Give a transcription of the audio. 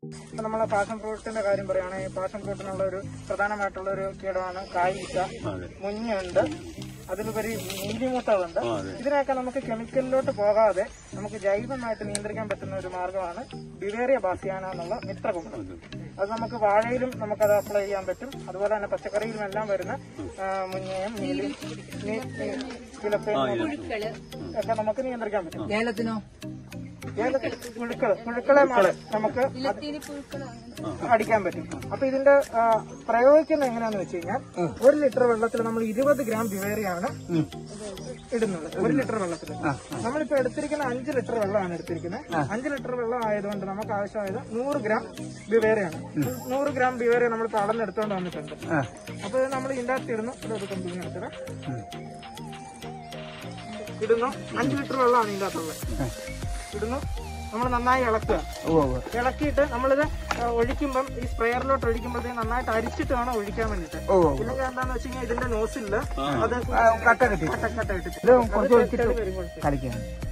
ഇപ്പൊ നമ്മളെ പാഷൻ ഫ്രൂട്ടിന്റെ കാര്യം പറയുകയാണെങ്കിൽ പാഷൻ ഫ്രൂട്ടിനുള്ള ഒരു പ്രധാനമായിട്ടുള്ള ഒരു കീടമാണ് കായ്ച്ച മുഞ്ഞുണ്ട് അതിലുപരി നീലിമുട്ടകളുണ്ട് ഇതിനൊക്കെ നമുക്ക് കെമിക്കലിലോട്ട് പോകാതെ നമുക്ക് ജൈവമായിട്ട് നിയന്ത്രിക്കാൻ പറ്റുന്ന ഒരു മാർഗമാണ് ബിവേറിയ ബാസിയാന എന്നുള്ള മിത്രകുമ്പളം അത് നമുക്ക് വാഴയിലും നമുക്കത് അപ്ലൈ ചെയ്യാൻ പറ്റും അതുപോലെ തന്നെ പച്ചക്കറിയിലും എല്ലാം വരുന്ന ആ, മുഞ്ഞയും നീലും നീ- നീ- ചിലപ്പേനും ഒക്കെ നമുക്ക് നിയന്ത്രിക്കാൻ പറ്റും ഏലത്തിനോ ഏതൊക്കെ പുഴുക്കള് പുഴുക്കളെ മാറി നമുക്ക് അത് അടിക്കാൻ പറ്റും അപ്പൊ ഇതിന്റെ ആ, പ്രയോഗിക്കുന്നത് എങ്ങനെയാന്ന് വെച്ച് കഴിഞ്ഞാൽ ഒരു ലിറ്റർ വെള്ളത്തിൽ നമ്മൾ ഇരുപത് ഗ്രാം ബിവേറിയാണ് ഇടുന്നത് ഒരു ലിറ്റർ വെള്ളത്തിൽ നമ്മളിപ്പോ എടുത്തിരിക്കുന്ന അഞ്ച് ലിറ്റർ വെള്ളമാണ് എടുത്തിരിക്കുന്നത് അഞ്ച് ലിറ്റർ വെള്ളം ആയതുകൊണ്ട് നമുക്ക് ആവശ്യമായത് നൂറ് ഗ്രാം ബിവേറിയാണ് നൂറ് ഗ്രാം ബിവേറിയ നമ്മളിപ്പോ അളന്നെടുത്തോണ്ട് വന്നിട്ടുണ്ട് അപ്പൊ ഇത് നമ്മൾ ഇതിന്റെ അകത്ത് ഇടുന്നു ഇത് കമ്പനി എടുത്തത് ഇടുന്നു അഞ്ച് ലിറ്റർ വെള്ളമാണ് ഇതിന്റെ അകത്തുള്ളത് ഇടുന്നു നമ്മൾ നന്നായി ഇളക്കുക ഇളക്കിയിട്ട് നമ്മളിത് ആ, ഒഴിക്കുമ്പം ഈ സ്പ്രെയറിലോട്ട് ഒഴിക്കുമ്പോഴത്തേക്ക് നന്നായിട്ട് അരിച്ചിട്ട് വേണം ഒഴിക്കാൻ വേണ്ടിട്ട് ഇല്ലെങ്കിൽ എന്താന്ന് വെച്ച് കഴിഞ്ഞാൽ ഇതിന്റെ നോസില്ല അത് കട്ട കിട്ടി കട്ട കട്ട ഇട്ടിട്ട് ഇത് കുറച്ച് അത് ഒഴിച്ചിട്ട് വരും കുറച്ച്. കളിക്കാൻ